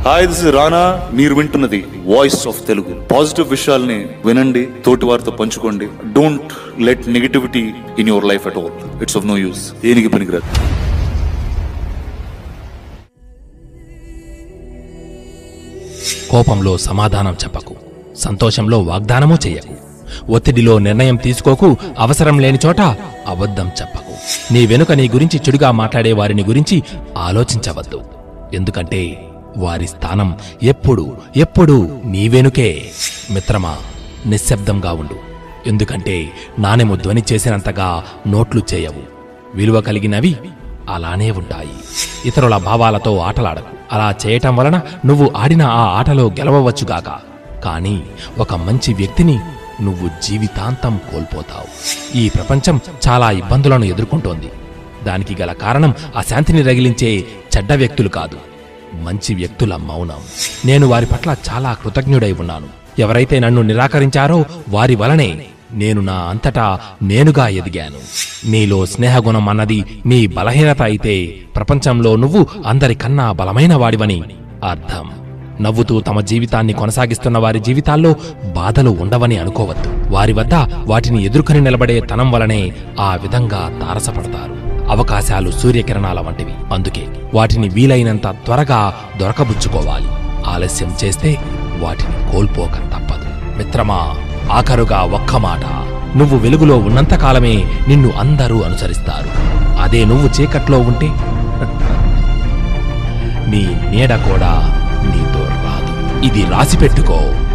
hi this is రానా మీరు వింటున్నది voice of Telugu positive విషయాల్ని వినండి తోటి వారితో పంచుకోండి don't let negativity in your life at all it's of no use దేనికి పనికిరాదు కోపంలో సమాధానం చెప్పకు సంతోషంలో వాగ్దానము చెయ్యకు ఒత్తిడిలో నిర్ణయం తీసుకోకు అవసరం లేని చోట అబద్ధం చెప్పకు నీ వెనుక నీ గురించి చెడుగా మాట్లాడే వారిని గురించి ఆలోచించవద్దు ఎందుకంటే వారి స్థానం ఎప్పుడు ఎప్పుడు నీ వెనుకే మిత్రమా నిశ్శబ్దంగా ఉండు ఎందుకంటే నాణెము ధ్వని చేసినంతగా నోట్లు చేయవు విలువ కలిగినవి అలానే ఉంటాయి ఇతరుల భావాలతో ఆటలాడకు అలా చేయటం వలన నువ్వు ఆడిన ఆ ఆటలో గెలవవచ్చుగాక కానీ ఒక మంచి వ్యక్తిని నువ్వు జీవితాంతం కోల్పోతావు ఈ ప్రపంచం చాలా ఇబ్బందులను ఎదుర్కొంటోంది దానికి గల కారణం అశాంతిని రగిలించే చెడ్డ వ్యక్తులు కాదు మంచి వ్యక్తుల మౌనం నేను వారి పట్ల చాలా కృతజ్ఞుడై ఉన్నాను ఎవరైతే నన్ను నిరాకరించారో వారి వలనే నేను నా అంతటా నేనుగా ఎదిగాను నీలో స్నేహగుణం అన్నది నీ బలహీనత అయితే ప్రపంచంలో నువ్వు అందరికన్నా బలమైన వాడివని అర్థం నవ్వుతూ తమ జీవితాన్ని కొనసాగిస్తున్న వారి జీవితాల్లో బాధలు ఉండవని అనుకోవద్దు వారి వద్ద వాటిని ఎదుర్కొని నిలబడే తనం వలనే ఆ విధంగా తారసపడతారు అవకాశాలు సూర్యకిరణాల వంటివి అందుకే వాటిని వీలైనంత త్వరగా దొరకబుచ్చుకోవాలి ఆలస్యం చేస్తే వాటిని కోల్పోక తప్పదు మిత్రమా ఆఖరుగా ఒక్క మాట నువ్వు వెలుగులో ఉన్నంతకాలమే నిన్ను అందరూ అనుసరిస్తారు అదే నువ్వు చీకట్లో ఉంటే నీ నీడ కూడా నీతో రాదు ఇది రాసిపెట్టుకో